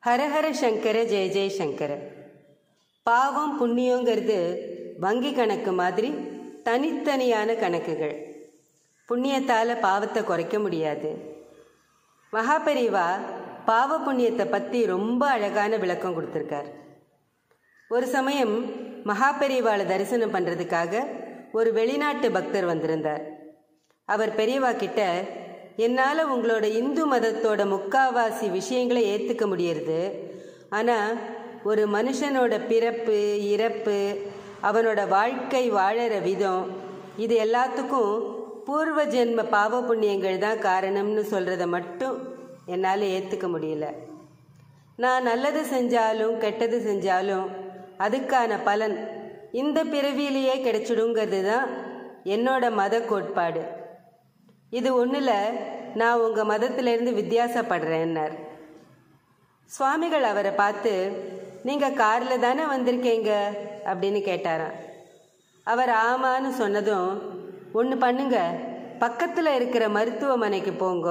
ஹரஹர சங்கர ஜெய ஜெய சங்கர பாவம் புண்ணியங்கிறது வங்கி கணக்கு மாதிரி தனித்தனியான கணக்குகள் புண்ணியத்தால் பாவத்தை குறைக்க முடியாது மகாபெரிவா பாவ புண்ணியத்தை பற்றி ரொம்ப அழகான விளக்கம் கொடுத்துருக்கார் ஒரு சமயம் மகாபெரிவாளை தரிசனம் பண்ணுறதுக்காக ஒரு வெளிநாட்டு பக்தர் வந்திருந்தார் அவர் பெரியவா கிட்ட என்னால் உங்களோட இந்து மதத்தோட முக்காவாசி விஷயங்களை ஏற்றுக்க முடியறது ஆனால் ஒரு மனுஷனோட பிறப்பு இறப்பு அவனோட வாழ்க்கை வாழற விதம் இது எல்லாத்துக்கும் பூர்வ ஜென்ம பாவ புண்ணியங்கள் தான் காரணம்னு சொல்கிறத மட்டும் என்னால் ஏற்றுக்க முடியல நான் நல்லது செஞ்சாலும் கெட்டது செஞ்சாலும் அதுக்கான பலன் இந்த பிறவியிலேயே கிடைச்சிடுங்கிறது தான் என்னோட மத கோட்பாடு இது ஒன்றில் நான் உங்கள் மதத்திலேருந்து வித்தியாசப்படுறேன்னார் சுவாமிகள் அவரை பார்த்து நீங்கள் காரில் தானே வந்திருக்கீங்க அப்படின்னு கேட்டாராம் அவர் ஆமான்னு சொன்னதும் ஒன்று பண்ணுங்க பக்கத்தில் இருக்கிற மருத்துவமனைக்கு போங்க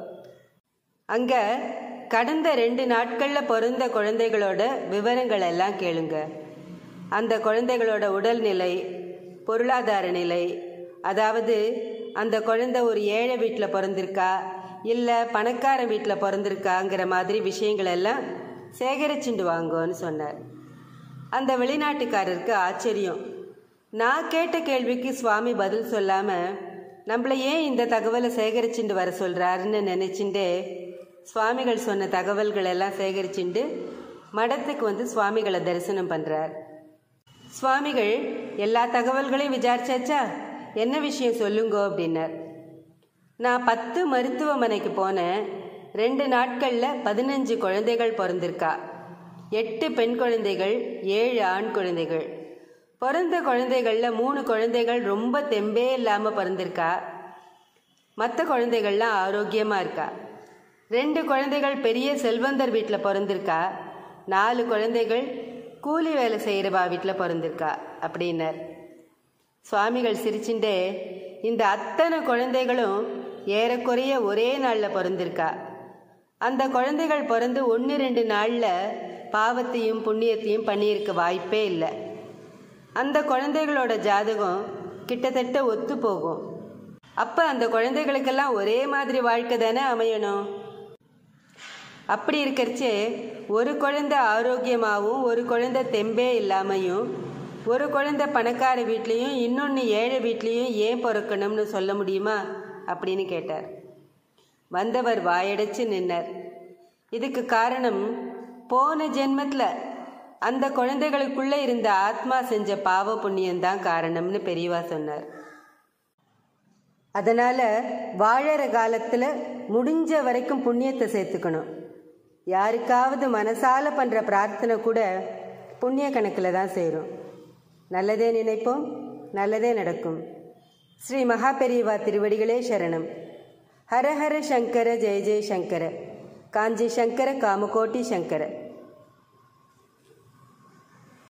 அங்கே கடந்த ரெண்டு நாட்களில் பிறந்த குழந்தைகளோட விவரங்கள் எல்லாம் கேளுங்க அந்த குழந்தைகளோட உடல்நிலை பொருளாதார நிலை அதாவது அந்த குழந்தை ஒரு ஏழை வீட்டில் பிறந்திருக்கா இல்லை பணக்கார வீட்டில் பிறந்திருக்காங்கிற மாதிரி விஷயங்கள் எல்லாம் சேகரிச்சுண்டு வாங்கோன்னு சொன்னார் அந்த வெளிநாட்டுக்காரருக்கு ஆச்சரியம் நான் கேட்ட கேள்விக்கு சுவாமி பதில் சொல்லாமல் நம்மளை ஏன் இந்த தகவலை சேகரிச்சுட்டு வர சொல்கிறாருன்னு நினச்சிண்டு சுவாமிகள் சொன்ன தகவல்கள் எல்லாம் சேகரிச்சுண்டு மடத்துக்கு வந்து சுவாமிகளை தரிசனம் பண்ணுறார் சுவாமிகள் எல்லா தகவல்களையும் விசாரிச்சாச்சா என்ன விஷயம் சொல்லுங்கோ அப்படின்னார் நான் பத்து மருத்துவமனைக்கு போனேன் ரெண்டு நாட்களில் பதினஞ்சு குழந்தைகள் பிறந்திருக்கா எட்டு பெண் குழந்தைகள் ஏழு ஆண் குழந்தைகள் பிறந்த குழந்தைகளில் மூணு குழந்தைகள் ரொம்ப தெம்பே இல்லாமல் பிறந்திருக்கா மற்ற குழந்தைகள்லாம் ஆரோக்கியமாக இருக்கா ரெண்டு குழந்தைகள் பெரிய செல்வந்தர் வீட்டில் பிறந்திருக்கா நாலு குழந்தைகள் கூலி வேலை செய்கிறவா வீட்டில் பிறந்திருக்கா அப்படின்னார் சுவாமிகள் சிரிச்சுட்டே இந்த அத்தனை குழந்தைகளும் ஏறக்குறைய ஒரே நாளில் பிறந்திருக்கா அந்த குழந்தைகள் பிறந்து ஒன்று ரெண்டு நாளில் பாவத்தையும் புண்ணியத்தையும் பண்ணியிருக்க வாய்ப்பே இல்லை அந்த குழந்தைகளோட ஜாதகம் கிட்டத்தட்ட ஒத்து போகும் அப்போ அந்த குழந்தைகளுக்கெல்லாம் ஒரே மாதிரி வாழ்க்கை தானே அமையணும் அப்படி இருக்கிறச்சே ஒரு குழந்தை ஆரோக்கியமாகவும் ஒரு குழந்தை தெம்பே இல்லாமையும் ஒரு குழந்தை பணக்கார வீட்லேயும் இன்னொன்று ஏழை வீட்லேயும் ஏன் பிறக்கணும்னு சொல்ல முடியுமா அப்படின்னு கேட்டார் வந்தவர் வாயடைச்சு நின்னார் இதுக்கு காரணம் போன ஜென்மத்தில் அந்த குழந்தைகளுக்குள்ளே இருந்த ஆத்மா செஞ்ச பாவ புண்ணியம்தான் காரணம்னு பெரியவா சொன்னார் அதனால் வாழற காலத்தில் முடிஞ்ச வரைக்கும் புண்ணியத்தை சேர்த்துக்கணும் யாருக்காவது மனசால பண்ணுற பிரார்த்தனை கூட புண்ணிய கணக்கில் தான் சேரும் நல்லதே நினைப்போம் நல்லதே நடக்கும் ஸ்ரீ மகாபெரிவா திருவடிகளே சரணம் ஹரஹர சங்கர ஜெய ஜெய சங்கர காஞ்சி சங்கர காமகோட்டி சங்கர